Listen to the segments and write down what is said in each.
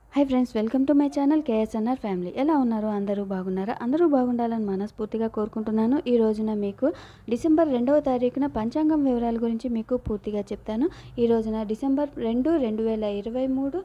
hi friends welcome to my channel KSNR family ఎలా ఉన్నారు అందరూ బాగున్నారా అందరూ బాగుండాలని మనస్ఫూర్తిగా కోరుకుంటున్నాను ఈ రోజున మీకు డిసెంబర్ రెండవ తారీఖున పంచాంగం వివరాల గురించి మీకు పూర్తిగా చెప్తాను ఈ రోజున డిసెంబర్ రెండు రెండు వేల ఇరవై మూడు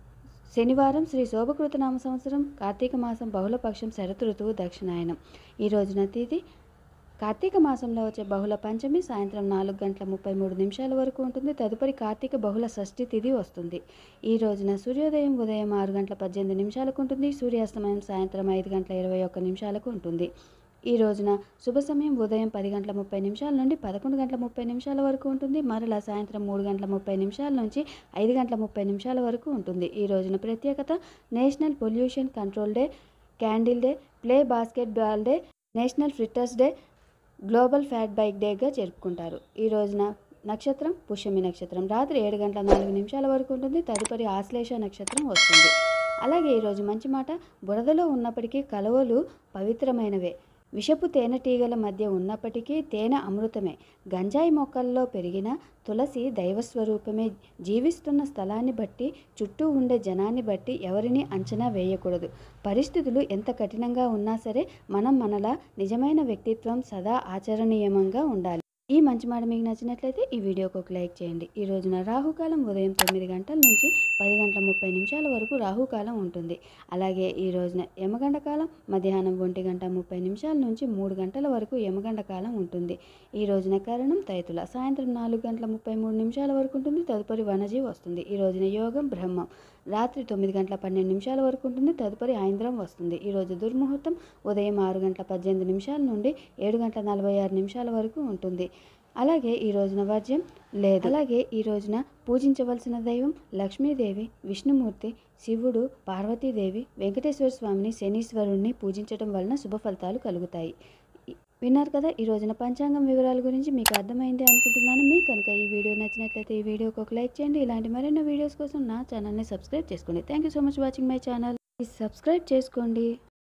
శనివారం శ్రీ శోభకృత నామ సంవత్సరం కార్తీక మాసం బహుళపక్షం శరత్ ఋతువు దక్షిణాయనం ఈ రోజున తిథి కార్తీక మాసంలో వచ్చే బహుళ పంచమి సాయంత్రం నాలుగు గంటల ముప్పై మూడు నిమిషాల వరకు ఉంటుంది తదుపరి కార్తీక బహుళ షష్ఠి తిథి వస్తుంది ఈ రోజున సూర్యోదయం ఉదయం ఆరు గంటల పద్దెనిమిది నిమిషాలకు ఉంటుంది సూర్యాస్తమయం సాయంత్రం ఐదు గంటల ఇరవై ఒక్క నిమిషాలకు ఉంటుంది ఈ రోజున శుభ సమయం ఉదయం పది గంటల ముప్పై నిమిషాల నుండి పదకొండు గంటల ముప్పై నిమిషాల వరకు ఉంటుంది మరలా సాయంత్రం మూడు గంటల ముప్పై నిమిషాల నుంచి ఐదు గంటల ముప్పై నిమిషాల వరకు ఉంటుంది ఈ రోజున ప్రత్యేకత national pollution control day candle day play basketball day national fritters day global fat bike డేగా జరుపుకుంటారు ఈ రోజున నక్షత్రం పుష్యమి నక్షత్రం రాత్రి ఏడు గంటల నాలుగు నిమిషాల వరకు ఉంటుంది తదుపరి ఆశ్లేష నక్షత్రం వస్తుంది అలాగే ఈరోజు మంచి మాట బురదలో ఉన్నప్పటికీ కలవలు పవిత్రమైనవే విషపు తేనెటీగల మధ్య ఉన్నప్పటికీ తేనె అమృతమే గంజాయి మొక్కల్లో పెరిగిన తులసి దైవస్వరూపమే జీవిస్తున్న స్థలాన్ని బట్టి చుట్టూ ఉండే జనాన్ని బట్టి ఎవరిని అంచనా వేయకూడదు పరిస్థితులు ఎంత కఠినంగా ఉన్నా సరే మనం మనలా నిజమైన వ్యక్తిత్వం సదా ఆచరణీయంగా ఉండాలి ఈ మంచి మాట మీకు నచ్చినట్లయితే ఈ వీడియోకి ఒక లైక్ చేయండి ఈ రోజున రాహుకాలం ఉదయం తొమ్మిది గంటల నుంచి పది గంటల ముప్పై నిమిషాల వరకు రాహుకాలం ఉంటుంది అలాగే ఈ రోజున యమగండ కాలం మధ్యాహ్నం ఒంటి గంట ముప్పై నిమిషాల నుంచి మూడు గంటల వరకు యమగండ కాలం ఉంటుంది ఈ రోజున కరణం తైతుల సాయంత్రం నాలుగు గంటల ముప్పై మూడు నిమిషాల వరకు ఉంటుంది తదుపరి వనజీ వస్తుంది ఈ రోజున యోగం బ్రహ్మం రాత్రి తొమ్మిది గంటల పన్నెండు నిమిషాల వరకు ఉంటుంది తదుపరి ఆయంద్రం వస్తుంది ఈరోజు దుర్ముహూర్తం ఉదయం ఆరు గంటల పద్దెనిమిది నిమిషాల నుండి ఏడు గంటల నలభై ఆరు నిమిషాల వరకు ఉంటుంది అలాగే ఈ రోజున వర్జ్యం లేదు అలాగే ఈ రోజున పూజించవలసిన దైవం లక్ష్మీదేవి విష్ణుమూర్తి శివుడు పార్వతీదేవి వెంకటేశ్వర స్వామిని శనీశ్వరుణ్ణి పూజించడం వలన శుభ ఫలితాలు కలుగుతాయి విన్నారు కదా ఈ రోజున పంచాంగం వివరాల గురించి మీకు అర్థమైంది అనుకుంటున్నాను మీకు కనుక ఈ వీడియో నచ్చినట్లయితే ఈ వీడియోకి ఒక లైక్ చేయండి ఇలాంటి మరెన్నో వీడియోస్ కోసం నా ఛానల్ని సబ్స్క్రైబ్ చేసుకోండి thank you so much watching my channel please subscribe చేసుకోండి